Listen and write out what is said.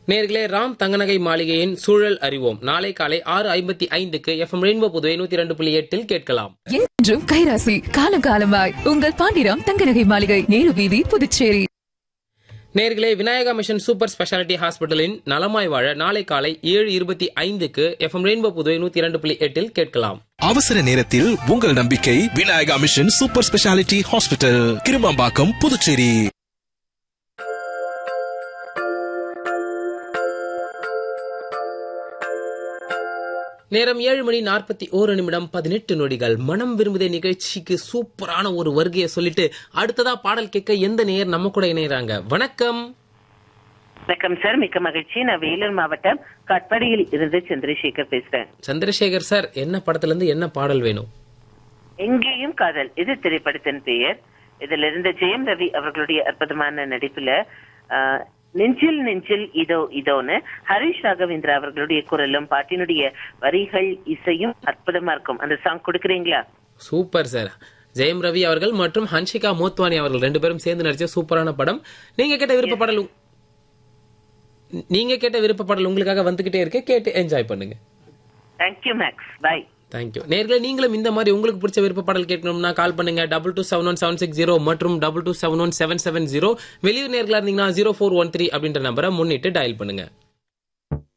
நேர்களே ராம் தங்கநகை மாளிகையின் சூழல் அறிவோம் நாளை காலை ஆறு ஐம்பத்தி ஐந்துக்கு எஃப்எம் ரெயின்போ புதுவை நூத்தி ரெண்டு புள்ளி எட்டில் கேட்கலாம் என்றும் கைராசி காலம் காலமாய் உங்கள் பாண்டிராம் தங்கநகை மாளிகை நேரு வீதி புதுச்சேரி நேர்களே விநாயகா மிஷன் சூப்பர் ஸ்பெஷாலிட்டி ஹாஸ்பிட்டலின் நலமாய் வாழ நாளை காலை ஏழு இருபத்தி ஐந்துக்கு எஃப்எம் ரெயின்போ புதுவை நூத்தி இரண்டு புள்ளி எட்டில் கேட்கலாம் அவசர நேரத்தில் உங்கள் நம்பிக்கை Vinayaka mission super speciality hospital Kirumampakkam Puducherry நேரம் ஏழு மணி நாற்பத்தி ஓரு நிமிடம் பதினெட்டு நொடிகள் மனம் விரும்புதே நிகழ்ச்சிக்கு சூப்பரான ஒரு வருகையை சொல்லிட்டு அடுத்ததா பாடல் கேட்க எந்த நேயர் நம்ம கூட இணையறாங்க வணக்கம் வணக்கம் சார் மிக்க மகிழ்ச்சி நான் வேலூர் மாவட்டம் கட்படியில் இருந்து சந்திரசேகர் பேசுறேன் சந்திரசேகர் சார் என்ன படத்துல இருந்து என்ன பாடல் வேணும் எங்கேயும் காதல் இது திரைப்படத்தின் பெயர் இதுல இருந்த ஜெயம் ரவி அவர்களுடைய அற்புதமான நடிப்புல ஆஹ், நெஞ்சில் நெஞ்சில் இதோ இதோன்னு ஹரிஷ் ராகவேந்திரா அவர்களுடைய குரலும் பாட்டினுடைய வரிகள் இசையும் அற்புதமா இருக்கும் அந்த சாங் கொடுக்குறீங்களா சூப்பர் சார் ஜெயம் ரவி அவர்கள் மற்றும் ஹன்ஷிகா மோத்வானி அவர்கள் ரெண்டு பேரும் சேர்ந்து நடிச்ச சூப்பரான படம் நீங்க கேட்ட விருப்ப பாடல் உ- நீங்க கேட்ட விருப்ப பாடல் உங்களுக்காக வந்துகிட்டே இருக்கு கேட்டு என்ஜாய் பண்ணுங்க தேங்க்யூ மேக்ஸ் பை தேங்க்யூ நேர்களே நீங்களும் இந்த மாதிரி உங்களுக்கு பிடிச்ச விருப்ப பாடல் கேட்கணும்னா கால் பண்ணுங்க double two seven one seven six zero மற்றும் double two seven one seven seven zero வெளியூர் நேர்களா இருந்தீங்கன்னா ஜீரோ ஃபோர் ஒன் த்ரீ அப்படின்ற நம்பரை முன்னிட்டு டயல் பண்ணுங்க